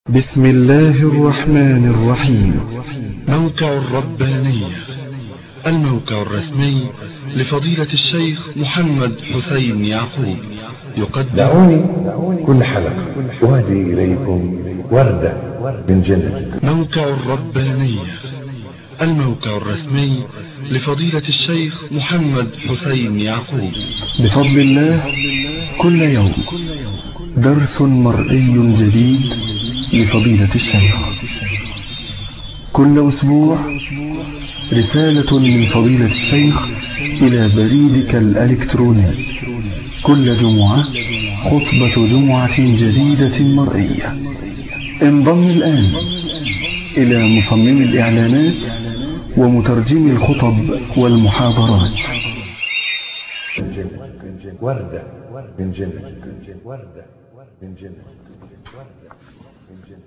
بسم الله الرحمن الرحيم موقع الربانية الموقع الرسمي لفضيلة الشيخ محمد حسين يعقوب يقدم دعوني كل حلقة أهدي إليكم وردة من جنة موقع الربانية الموقع الرسمي لفضيلة الشيخ محمد حسين يعقوب بفضل الله كل يوم درس مرئي جديد لفضيلة الشيخ كل أسبوع رسالة من فضيلة الشيخ إلى بريدك الإلكتروني كل جمعة خطبة جمعة جديدة مرئية انضم الآن إلى مصمم الإعلانات ومترجم الخطب والمحاضرات من جنة وردة من جنة وردة من جنة وردة من جنة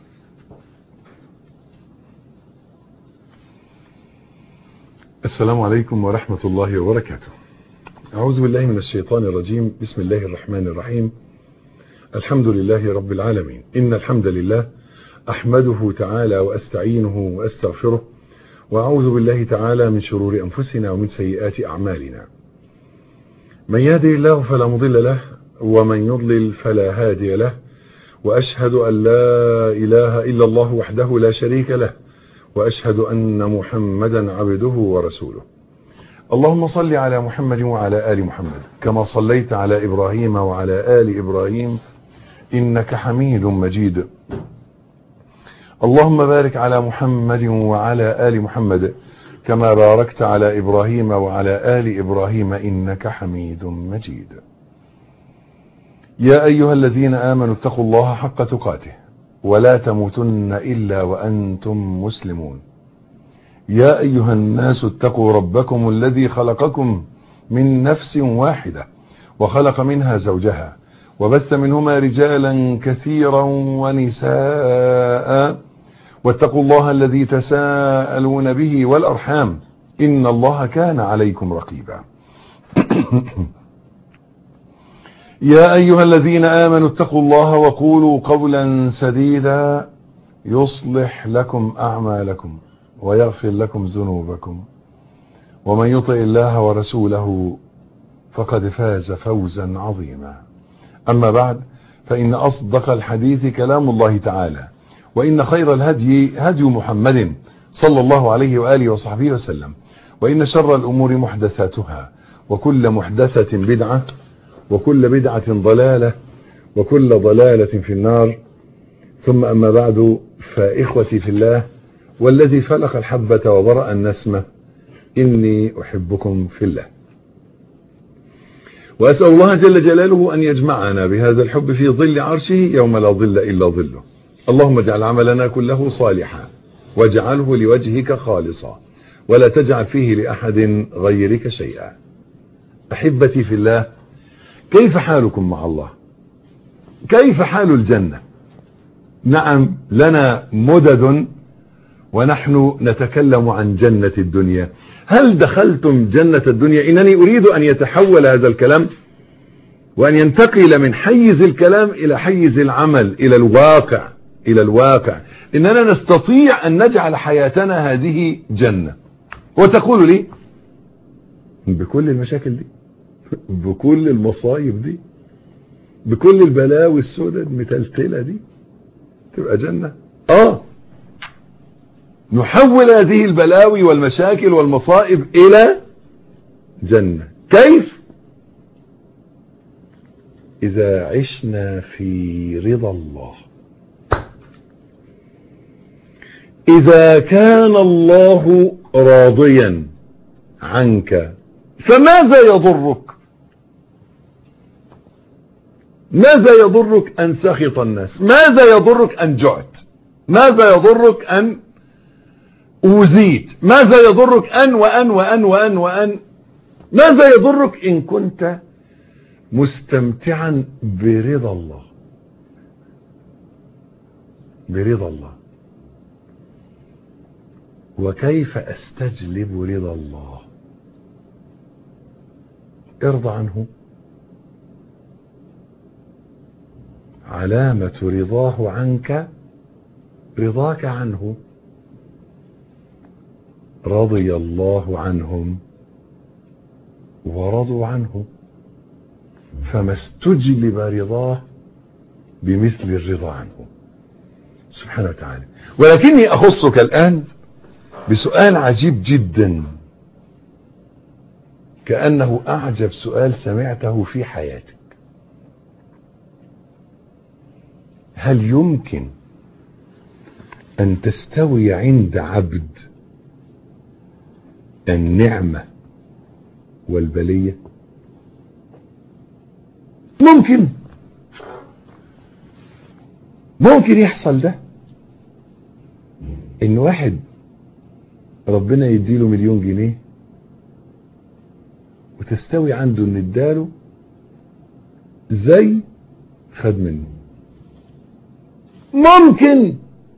السلام عليكم ورحمة الله وبركاته أعوذ بالله من الشيطان الرجيم بسم الله الرحمن الرحيم الحمد لله رب العالمين إن الحمد لله أحمده تعالى وأستعينه وأستغفره وأعوذ بالله تعالى من شرور أنفسنا ومن سيئات أعمالنا من يهدي الله فلا مضل له ومن يضلل فلا هادي له وأشهد أن لا إله إلا الله وحده لا شريك له وأشهد أن محمدا عبده ورسوله اللهم صل على محمد وعلى آل محمد كما صليت على إبراهيم وعلى آل إبراهيم إنك حميد مجيد اللهم بارك على محمد وعلى آل محمد كما باركت على إبراهيم وعلى آل إبراهيم إنك حميد مجيد يا أيها الذين آمنوا اتقوا الله حق تقاته ولا تموتن إلا وأنتم مسلمون يا أيها الناس اتقوا ربكم الذي خلقكم من نفس واحدة وخلق منها زوجها وبث منهما رجالا كثيرا ونساء واتقوا الله الذي تساءلون به والأرحام إن الله كان عليكم رقيبا يا أيها الذين آمنوا اتقوا الله وقولوا قولا سديدا يصلح لكم أعمالكم ويغفر لكم ذنوبكم ومن يطع الله ورسوله فقد فاز فوزا عظيما أما بعد فإن أصدق الحديث كلام الله تعالى وإن خير الهدي هدي محمد صلى الله عليه وآله وصحبه وسلم وإن شر الأمور محدثاتها وكل محدثة بدعة وكل بدعة ضلالة وكل ضلالة في النار ثم أما بعد فإخوتي في الله والذي فلق الحبة وبرأ النسمة إني أحبكم في الله وأسأل الله جل جلاله أن يجمعنا بهذا الحب في ظل عرشه يوم لا ظل إلا ظله اللهم اجعل عملنا كله صالحا واجعله لوجهك خالصا ولا تجعل فيه لأحد غيرك شيئا أحبتي في الله كيف حالكم مع الله كيف حال الجنة نعم لنا مدد ونحن نتكلم عن جنة الدنيا هل دخلتم جنة الدنيا إنني أريد أن يتحول هذا الكلام وأن ينتقل من حيز الكلام إلى حيز العمل إلى الواقع إلى الواقع إننا نستطيع أن نجعل حياتنا هذه جنة وتقول لي بكل المشاكل دي بكل المصايب دي بكل البلاوي السوداء المتلتلة دي تبقى جنة آه نحول هذه البلاوي والمشاكل والمصائب إلى جنة كيف إذا عشنا في رضا الله إذا كان الله راضيا عنك فماذا يضرك ماذا يضرك أن سخط الناس ماذا يضرك أن جعت ماذا يضرك أن أوذيت ماذا يضرك أن وأن وأن وأن وأن ماذا يضرك إن كنت مستمتعا برضا الله برضا الله وكيف أستجلب رضا الله ارضى عنه علامة رضاه عنك رضاك عنه رضي الله عنهم ورضوا عنه فما استجلب رضاه بمثل الرضا عنه سبحانه وتعالى ولكني أخصك الآن بسؤال عجيب جدا كأنه أعجب سؤال سمعته في حياتك هل يمكن أن تستوي عند عبد النعمة والبلية ممكن ممكن يحصل ده ان واحد ربنا يديله مليون جنيه وتستوي عنده ان اداله زي خد منه ممكن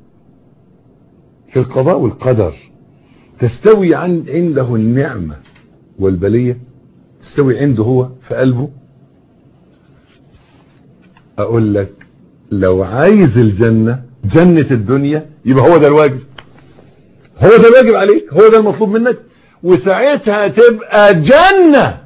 في القضاء والقدر تستوي عن عنده النعمة والبلية تستوي عنده هو في قلبه اقول لك لو عايز الجنة جنة الدنيا يبقى هو ده الواجب هو ده الواجب عليك هو ده المطلوب منك وساعتها تبقى جنة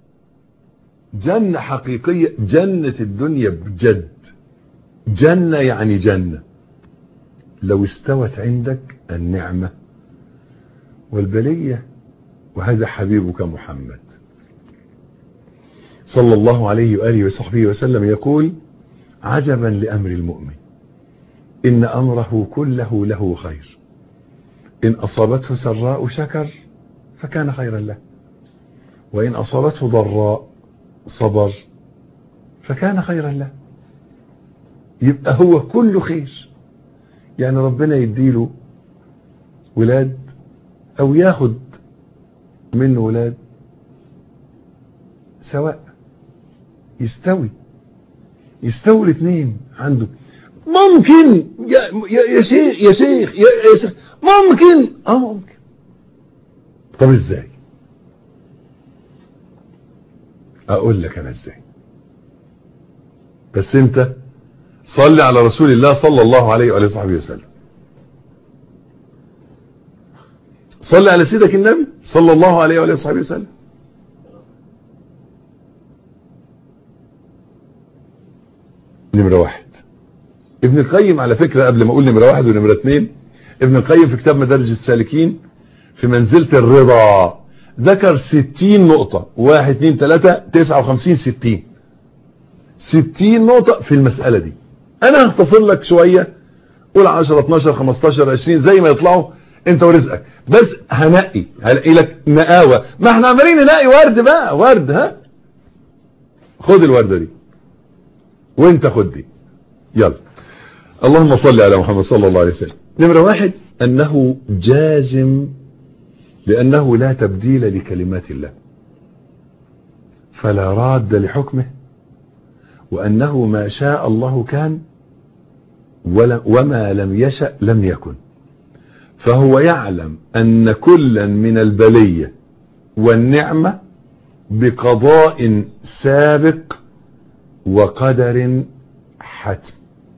جنة حقيقية جنة الدنيا بجد جنة يعني جنة لو استوت عندك النعمة والبلية وهذا حبيبك محمد صلى الله عليه وآله وصحبه وسلم يقول عجبا لأمر المؤمن إن أمره كله له خير إن أصابته سراء شكر فكان خيرا له وإن أصابته ضراء صبر فكان خيرا له يبقى هو كله خير يعني ربنا يديله ولاد أو ياخد منه ولاد سواء يستوي يستوي الاثنين عنده ممكن يا, يا, يا شيخ يا شيخ يا, يا شيخ ممكن اه ممكن طب ازاي اقول لك انا ازاي بس انت صلي على رسول الله صلى الله عليه وآله وصحبه وسلم صلي على سيدك النبي صلى الله عليه وآله وصحبه وسلم نمرة واحد ابن القيم على فكرة قبل ما اقول نمرة واحد ونمرة اتنين ابن القيم في كتاب مدارج السالكين في منزلة الرضا ذكر ستين نقطة واحد اتنين تلاتة تسعة وخمسين ستين ستين نقطة في المسألة دي انا هختصر لك شوية قول عشرة اتناشر خمستاشر عشرين زي ما يطلعوا انت ورزقك بس هنقي هلاقي لك نقاوة ما احنا عمالين نلاقي ورد بقى ورد ها خد الوردة دي وانت خد دي يلا اللهم صل على محمد صلى الله عليه وسلم نمرة واحد انه جازم لانه لا تبديل لكلمات الله فلا راد لحكمه وانه ما شاء الله كان وما لم يشأ لم يكن فهو يعلم ان كلا من البلية والنعمة بقضاء سابق وقدر حتم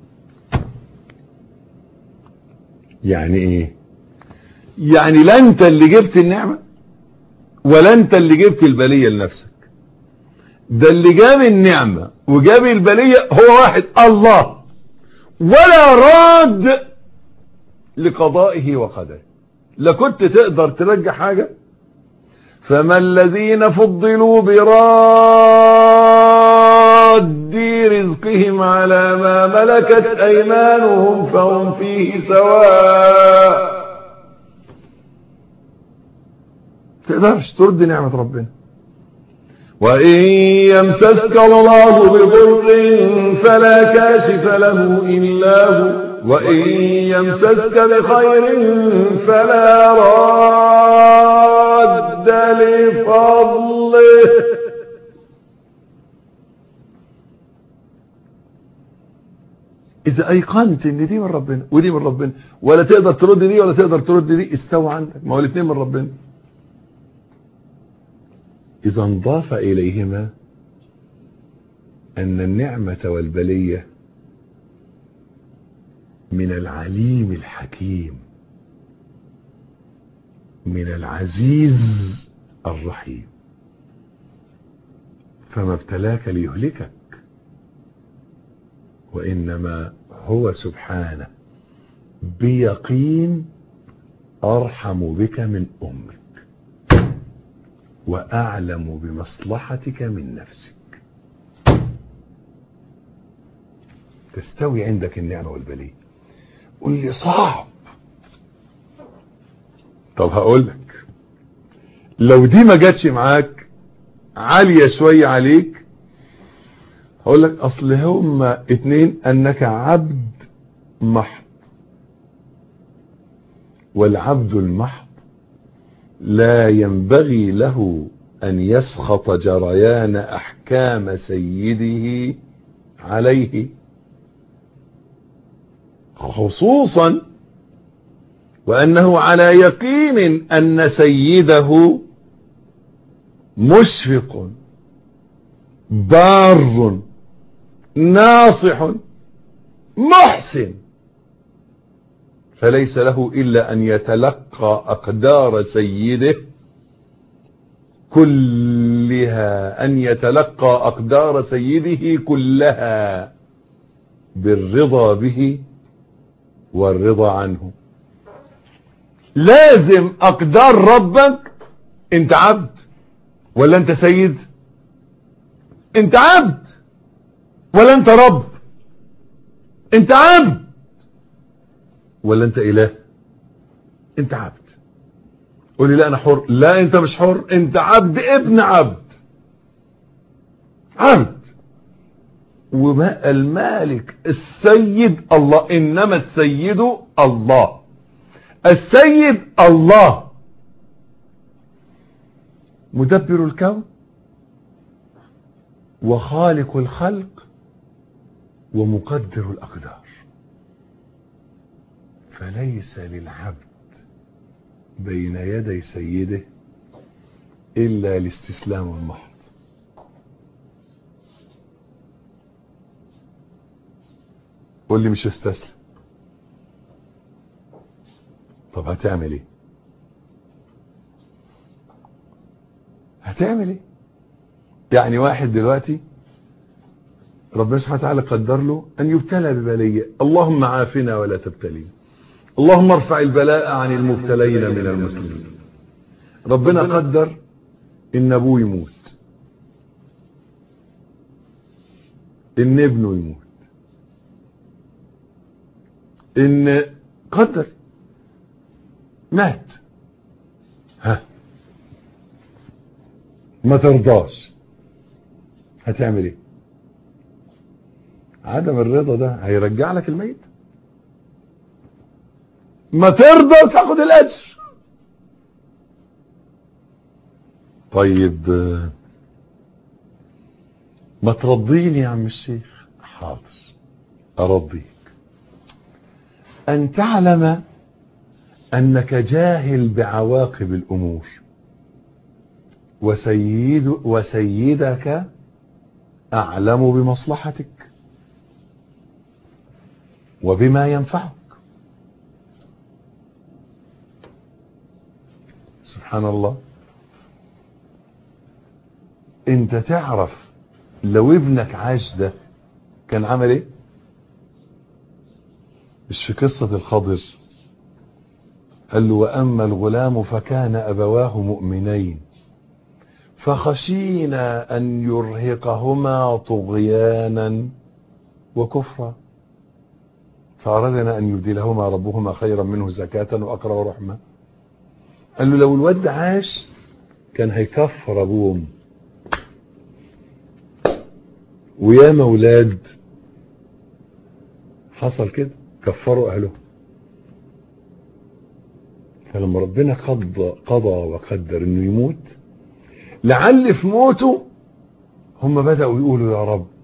يعني ايه يعني لا انت اللي جبت النعمة ولا انت اللي جبت البلية لنفسك ده اللي جاب النعمة وجاب البلية هو واحد الله ولا راد لقضائه وقدره لا كنت تقدر ترجع حاجة فما الذين فضلوا براد رزقهم على ما ملكت ايمانهم فهم فيه سواء تقدرش ترد نعمة ربنا وإن يمسسك الله بضر فلا كاشف له إلا هو وإن يمسسك بخير فلا راد لفضله إذا أيقنت إن دي من ربنا ودي من ربنا ولا تقدر ترد دي ولا تقدر ترد دي استوى عندك ما هو الاثنين من ربنا إذا انضاف إليهما أن النعمة والبلية من العليم الحكيم من العزيز الرحيم فما ابتلاك ليهلكك وإنما هو سبحانه بيقين أرحم بك من أمك وأعلم بمصلحتك من نفسك تستوي عندك النعمة والبلية قل لي صعب طب هقول لك لو دي ما جاتش معاك عالية شوية عليك هقول لك اصل هما اتنين انك عبد محض والعبد المحض لا ينبغي له ان يسخط جريان احكام سيده عليه خصوصا وانه على يقين ان سيده مشفق بار ناصح محسن فليس له الا ان يتلقى اقدار سيده كلها ان يتلقى اقدار سيده كلها بالرضا به والرضا عنه لازم اقدار ربك انت عبد ولا انت سيد انت عبد ولا انت رب انت عبد ولا انت اله انت عبد قول لي لا انا حر لا انت مش حر انت عبد ابن عبد عبد وما المالك السيد الله انما السيد الله السيد الله مدبر الكون وخالق الخلق ومقدر الأقدار فليس للعبد بين يدي سيده إلا الاستسلام المحض قول لي مش استسلم طب هتعمل ايه هتعمل ايه يعني واحد دلوقتي ربنا سبحانه وتعالى قدر له ان يبتلى ببلية اللهم عافنا ولا تبتلينا اللهم ارفع البلاء عن المبتلين من المسلمين ربنا قدر ان ابوه يموت ان ابنه يموت ان قدر مات ها ما ترضاش هتعمل ايه عدم الرضا ده هيرجع لك الميت ما ترضى تاخد الاجر طيب ما ترضيني يا عم الشيخ حاضر ارضيك ان تعلم انك جاهل بعواقب الامور وسيد وسيدك اعلم بمصلحتك وبما ينفعك سبحان الله انت تعرف لو ابنك عاش ده كان عمل ايه مش في قصة الخضر قال له واما الغلام فكان ابواه مؤمنين فخشينا ان يرهقهما طغيانا وكفرا فأردنا أن يبدلهما ربهما خيرا منه زكاة وأقرب رحمة قال له لو الواد عاش كان هيكفر أبوه وأمه ويا مولاد حصل كده كفروا أهله فلما ربنا قضى, قضى وقدر انه يموت لعل في موته هم بدأوا يقولوا يا رب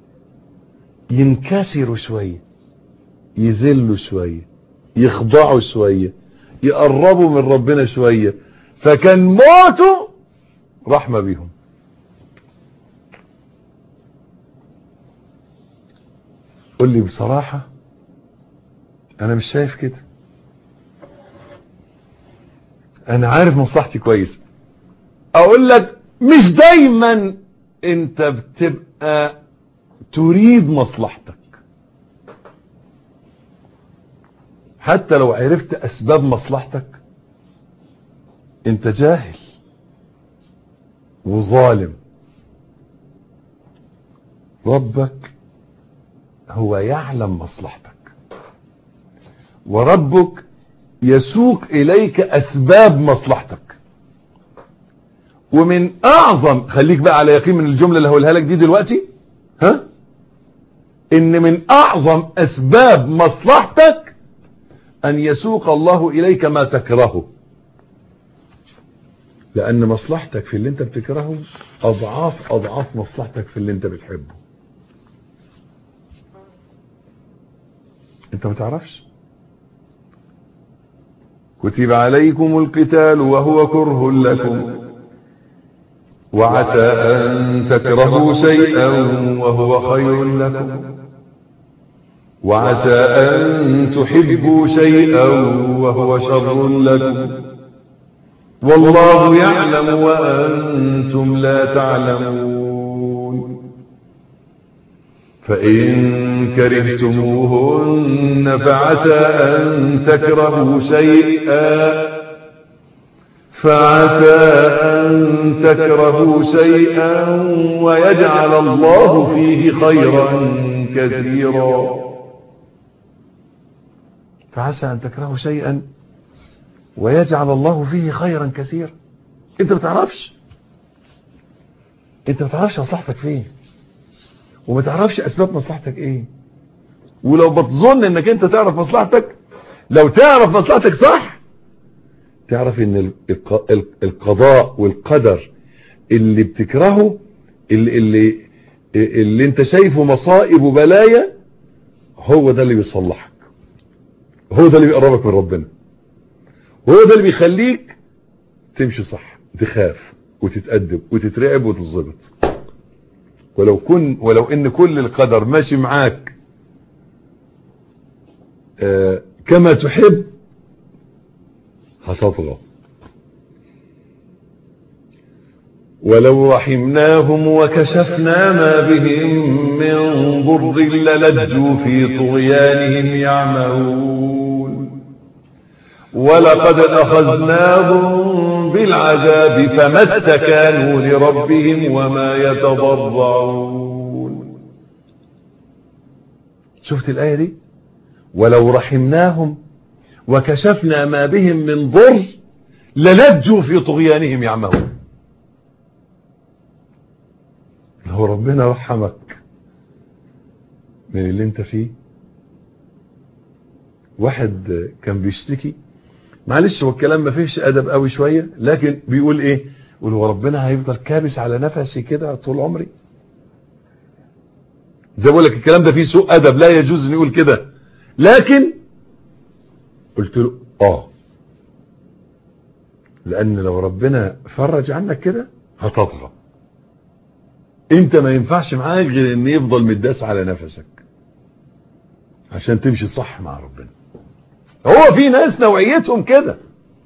ينكسروا شويه يذلوا شوية يخضعوا شوية يقربوا من ربنا شوية فكان موته رحمة بيهم قل لي بصراحة انا مش شايف كده انا عارف مصلحتي كويس اقول لك مش دايما انت بتبقى تريد مصلحتك حتى لو عرفت اسباب مصلحتك انت جاهل وظالم ربك هو يعلم مصلحتك وربك يسوق اليك اسباب مصلحتك ومن اعظم خليك بقى على يقين من الجمله اللي هقولها لك دي دلوقتي ها ان من اعظم اسباب مصلحتك ان يسوق الله اليك ما تكرهه لان مصلحتك في اللي انت بتكرهه اضعاف اضعاف مصلحتك في اللي انت بتحبه انت ما تعرفش كتب عليكم القتال وهو كره لكم وعسى أن تكرهوا شيئا وهو خير لكم وعسى أن تحبوا شيئا وهو شر لكم والله يعلم وأنتم لا تعلمون فإن كرهتموهن فعسى أن تكرهوا شيئا فعسى أن تكرهوا شيئا ويجعل الله فيه خيرا كثيرا فعسى أن تكرهوا شيئا ويجعل الله فيه خيرا كثيرا انت ما تعرفش انت ما تعرفش مصلحتك فين وما تعرفش اسباب مصلحتك ايه ولو بتظن انك انت تعرف مصلحتك لو تعرف مصلحتك صح تعرف ان القضاء والقدر اللي بتكرهه اللي, اللي, اللي انت شايفه مصائب وبلايا هو ده اللي بيصلحك هو ده اللي بيقربك من ربنا وهو ده اللي بيخليك تمشي صح تخاف وتتأدب وتترعب وتتظبط ولو كن ولو ان كل القدر ماشي معاك آه كما تحب هتطغى ولو رحمناهم وكشفنا ما بهم من ضر للجوا في طغيانهم يعمهون ولقد أخذناهم بالعذاب فما استكانوا لربهم وما يتضرعون شفت الآية دي ولو رحمناهم وكشفنا ما بهم من ضر للجوا في طغيانهم يعمهون لو ربنا رحمك من اللي انت فيه واحد كان بيشتكي معلش هو الكلام ما فيهش ادب قوي شويه لكن بيقول ايه يقول هو ربنا هيفضل كابس على نفسي كده طول عمري زي بقول لك الكلام ده فيه سوء ادب لا يجوز ان يقول كده لكن قلت له اه لان لو ربنا فرج عنك كده هتطغى انت ما ينفعش معاك غير ان يفضل متداس على نفسك عشان تمشي صح مع ربنا هو في ناس نوعيتهم كده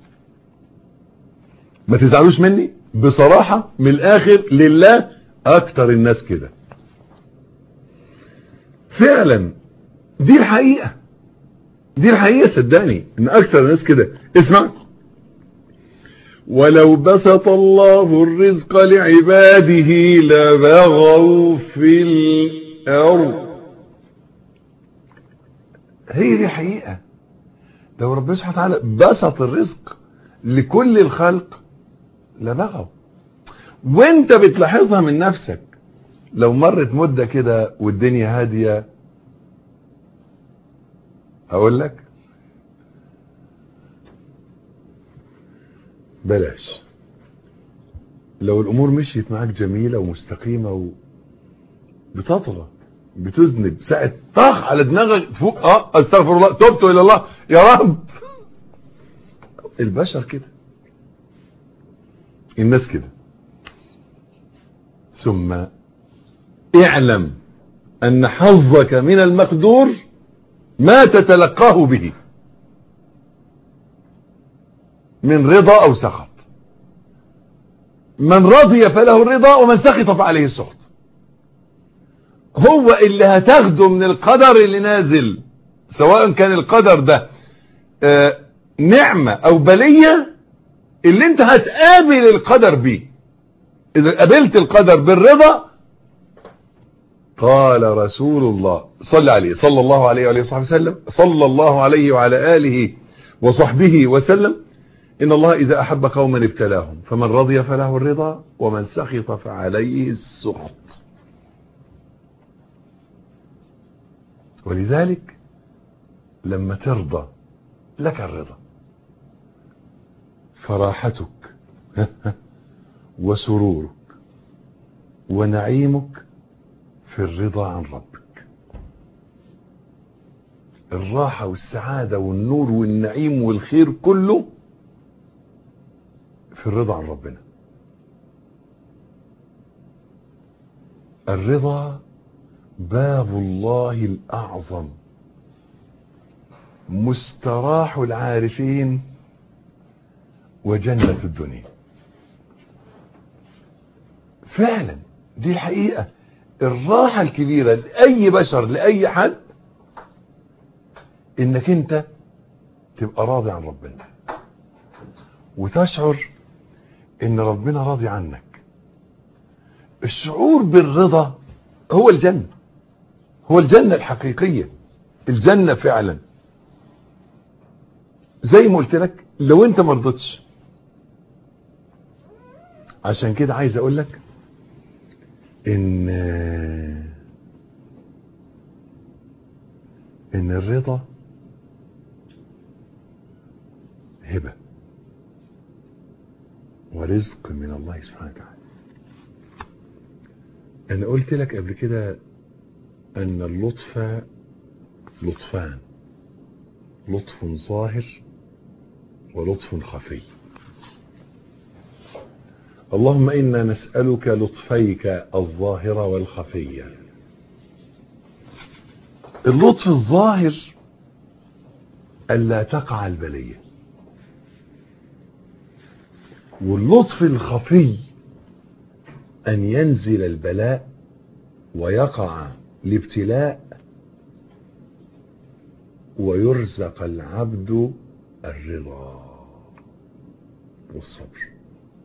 ما تزعلوش مني بصراحة من الاخر لله اكتر الناس كده فعلا دي الحقيقة دي الحقيقة صدقني ان اكتر الناس كده اسمع ولو بسط الله الرزق لعباده لبغوا في الارض هي دي الحقيقة لو ربنا سبحانه وتعالى بسط الرزق لكل الخلق لبغوا وانت بتلاحظها من نفسك لو مرت مدة كده والدنيا هادية اقول لك بلاش لو الامور مشيت معاك جميلة ومستقيمة و... بتطغى بتذنب ساعة طخ على دماغك فوق اه استغفر الله تبت الى الله يا رب البشر كده الناس كده ثم اعلم ان حظك من المقدور ما تتلقاه به من رضا او سخط من رضي فله الرضا ومن سخط فعليه السخط هو اللي هتاخده من القدر اللي نازل سواء كان القدر ده آه نعمة او بلية اللي انت هتقابل القدر بيه اذا قابلت القدر بالرضا قال رسول الله صلى عليه صلى الله عليه وعليه وصحبه وسلم صلى الله عليه وعلى آله وصحبه وسلم إن الله إذا أحب قوما ابتلاهم فمن رضي فله الرضا ومن سخط فعليه السخط ولذلك لما ترضى لك الرضا فراحتك وسرورك ونعيمك في الرضا عن ربك الراحة والسعادة والنور والنعيم والخير كله في الرضا عن ربنا الرضا باب الله الأعظم مستراح العارفين وجنة الدنيا فعلا دي الحقيقة الراحة الكبيرة لأي بشر لأي حد انك انت تبقى راضي عن ربنا وتشعر ان ربنا راضي عنك الشعور بالرضا هو الجنة هو الجنة الحقيقية الجنة فعلا زي ما قلت لك لو انت ما رضيتش عشان كده عايز اقول لك ان ان الرضا هبة ورزق من الله سبحانه وتعالى انا قلت لك قبل كده ان اللطف لطفان لطف ظاهر ولطف خفي اللهم انا نسألك لطفيك الظاهر والخفي اللطف الظاهر الا تقع البليه واللطف الخفي ان ينزل البلاء ويقع الابتلاء ويرزق العبد الرضا والصبر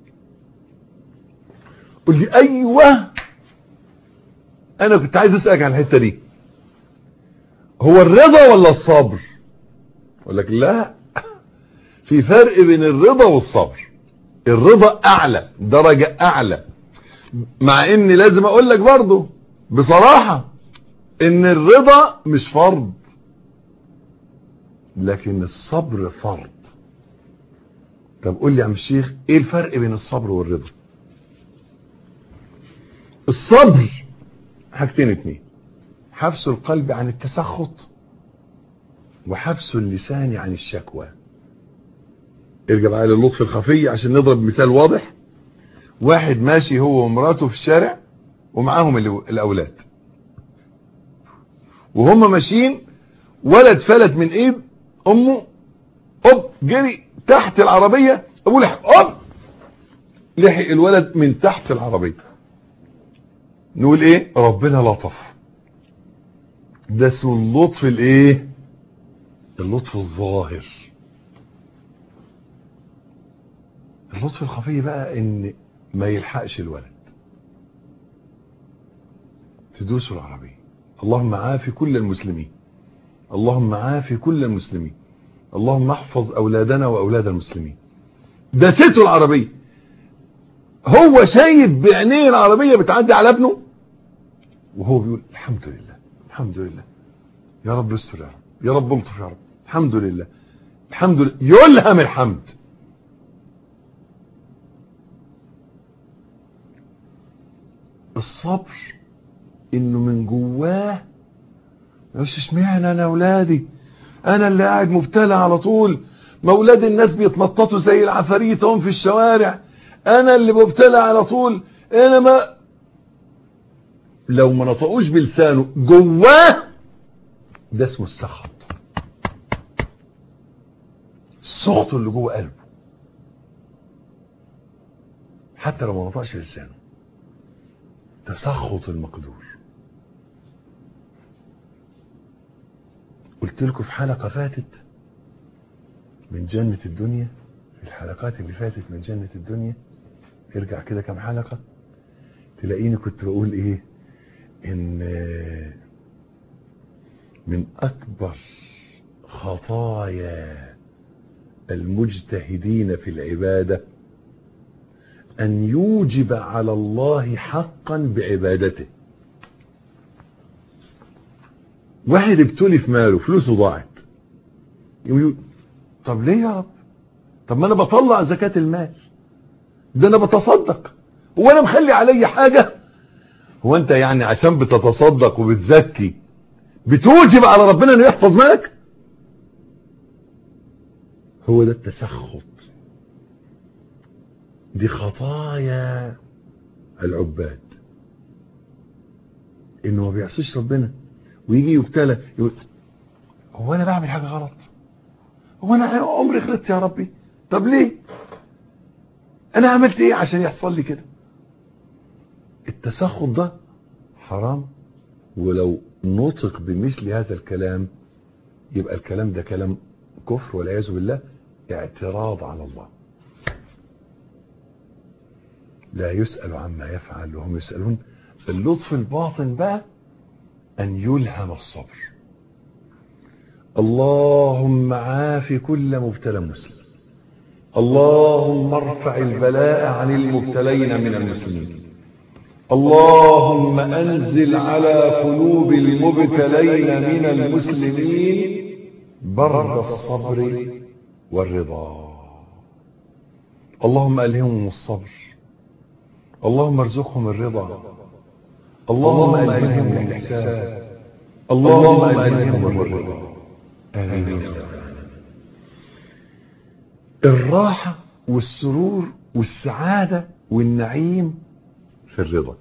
قل لي ايوه انا كنت عايز اسالك عن الحته دي هو الرضا ولا الصبر اقول لك لا في فرق بين الرضا والصبر الرضا اعلى درجة اعلى مع اني لازم اقول لك برضو بصراحة ان الرضا مش فرض لكن الصبر فرض طب قول لي يا عم الشيخ ايه الفرق بين الصبر والرضا الصبر حاجتين اتنين حبس القلب عن التسخط وحبس اللسان عن الشكوى ارجع بقى للطف الخفي عشان نضرب مثال واضح واحد ماشي هو ومراته في الشارع ومعاهم الاولاد وهم ماشيين ولد فلت من ايد امه اوب جري تحت العربية ابو لحق اوب لحق الولد من تحت العربية نقول ايه ربنا لطف ده اسمه اللطف الايه اللطف الظاهر اللطف الخفي بقى ان ما يلحقش الولد تدوس العربية اللهم عافي كل المسلمين اللهم عافي كل المسلمين اللهم احفظ اولادنا واولاد المسلمين دسته العربية هو شايف بعينيه العربية بتعدي على ابنه وهو بيقول الحمد لله الحمد لله يا رب استر يا رب يا رب الطف يا رب الحمد لله الحمد لله يلهم الحمد الصبر انه من جواه مش اشمعنى انا اولادي انا اللي قاعد مبتلى على طول ما اولاد الناس بيتنططوا زي العفاريت هم في الشوارع انا اللي مبتلى على طول انا ما لو ما نطقوش بلسانه جواه ده اسمه السخط صوته اللي جوه قلبه حتى لو ما نطقش لسانه تسخط المقدور قلت لكم في حلقة فاتت من جنة الدنيا في الحلقات اللي فاتت من جنة الدنيا ارجع كده كام حلقة تلاقيني كنت بقول ايه ان من اكبر خطايا المجتهدين في العبادة ان يوجب على الله حقا بعبادته واحد ابتلي في ماله فلوسه ضاعت يقول طب ليه يا رب طب ما انا بطلع زكاة المال ده انا بتصدق هو انا مخلي علي حاجة هو انت يعني عشان بتتصدق وبتزكي بتوجب على ربنا انه يحفظ مالك هو ده التسخط دي خطايا العباد انه ما بيعصيش ربنا ويجي يبتلى يقول هو انا بعمل حاجه غلط هو انا عمري غلطت يا ربي طب ليه انا عملت ايه عشان يحصل لي كده التسخط ده حرام ولو نطق بمثل هذا الكلام يبقى الكلام ده كلام كفر والعياذ بالله اعتراض على الله لا يسأل عما يفعل وهم يسألون اللطف الباطن بقى أن يلهم الصبر اللهم عاف كل مبتلى مسلم اللهم ارفع البلاء عن المبتلين من المسلمين اللهم أنزل على قلوب المبتلين من المسلمين برد الصبر والرضا اللهم ألهمهم الصبر اللهم ارزقهم الرضا اللهم ألهمهم الإحسان اللهم ألهمهم الرضا آمين الراحة والسرور والسعادة والنعيم في الرضا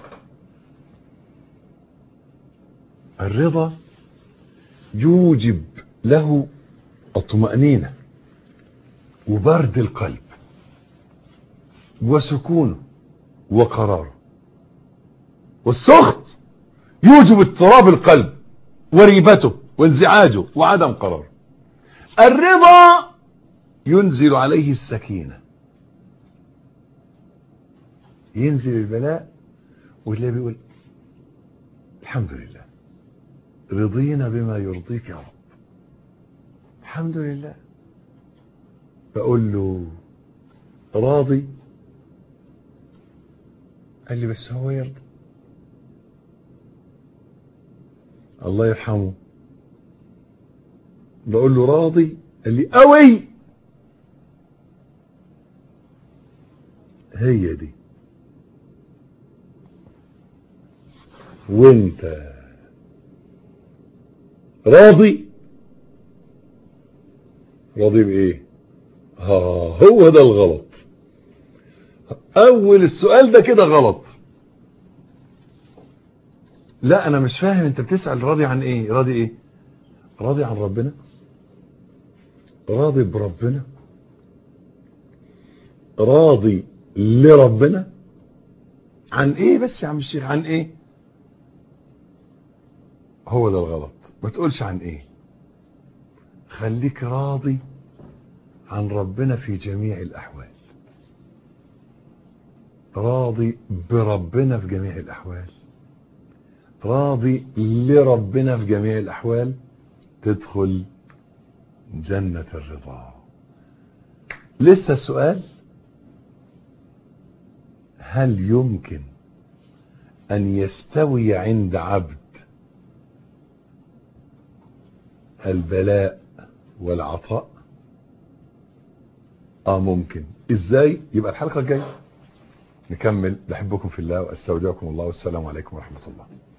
الرضا يوجب له الطمأنينة وبرد القلب وسكونه وقراره والسخط يوجب اضطراب القلب وريبته وانزعاجه وعدم قراره الرضا ينزل عليه السكينة ينزل البلاء وتلاقيه بيقول الحمد لله رضينا بما يرضيك يا رب الحمد لله بقول له راضي قال لي بس هو يرضى الله يرحمه بقول له راضي قال لي قوي هي دي وانت راضي راضي بايه ها هو ده الغلط اول السؤال ده كده غلط لا انا مش فاهم انت بتسأل راضي عن ايه راضي ايه راضي عن ربنا راضي بربنا راضي لربنا عن ايه بس يا عم الشيخ عن ايه هو ده الغلط ما تقولش عن ايه خليك راضي عن ربنا في جميع الاحوال راضي بربنا في جميع الاحوال راضي لربنا في جميع الاحوال تدخل جنة الرضا لسه السؤال هل يمكن ان يستوي عند عبد البلاء والعطاء اه ممكن ازاي يبقى الحلقة الجاية نكمل بحبكم في الله واستودعكم الله والسلام عليكم ورحمة الله